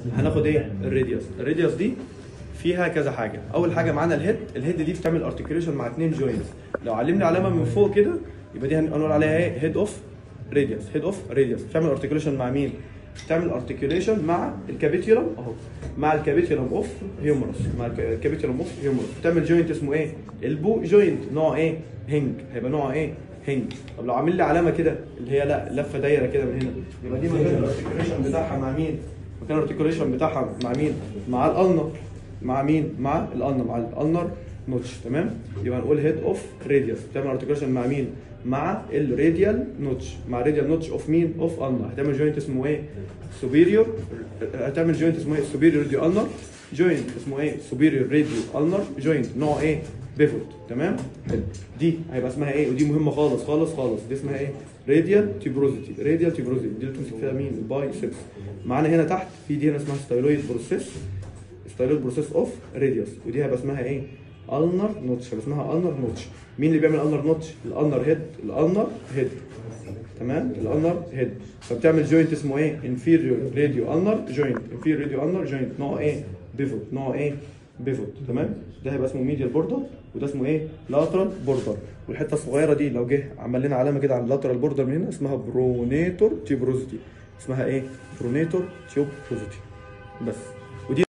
هناخد ايه الراديوس الراديوس دي فيها كذا حاجه اول حاجه معانا الهيد الهيد دي بتعمل ارتكيوليشن مع اثنين جوينتس لو علمنا علامه من فوق كده يبقى دي هنقول عليها ايه هيد اوف راديوس هيد اوف راديوس بتعمل ارتكيوليشن مع مين بتعمل ارتكيوليشن مع الكابيتيولم اهو مع الكابيتيولم اوف هيومرس مع الكابيتيولم اوف هيومرس بتعمل جوينت اسمه ايه البو جوينت نوع ايه هنج هيبقى نوع ايه هنج طب لو عامل لي علامه كده اللي هي لا لفه دايره كده من هنا يبقى دي مكان الارتكيوليشن بتاعها مع مين مكان الارتكيوليشن بتاعها مع مين مع الالنر مع مين مع الالنر مع الالنر نوتش تمام يبقى هنقول هيد اوف راديوس بتعمل ارتكيوليشن مع مين مع الراديال نوتش مع الراديال نوتش اوف مين اوف النر هتعمل جوينت اسمه ايه سوبيريور هتعمل جوينت اسمه ايه سوبيريور راديو النر جوينت اسمه ايه سوبيريور راديو النر جوينت نوع ايه بيفوت تمام حلو دي هيبقى اسمها ايه ودي مهمه خالص خالص خالص دي اسمها ايه راديال تيبروزيتي راديال تيبروزيتي دي اللي تمسك فيها مين البايسبس معانا هنا تحت في دي هنا اسمها ستايلويد بروسيس ستايلويد بروسيس اوف راديوس ودي هيبقى اسمها ايه النر نوتش هيبقى اسمها النر نوتش مين اللي بيعمل النر نوتش الالنر هيد الالنر هيد تمام الالنر هيد فبتعمل جوينت اسمه ايه انفيريور راديو النر جوينت انفيريور راديو النر جوينت نوع ايه بيفوت نوع ايه بيفوت تمام ده هيبقى اسمه ميديال بوردر وده اسمه ايه لاترال بوردر والحته الصغيره دي لو جه عمل لنا علامه كده على اللاترال بوردر من هنا اسمها برونيتور تيبروزيتي اسمها ايه برونيتور تيوبروزيتي بس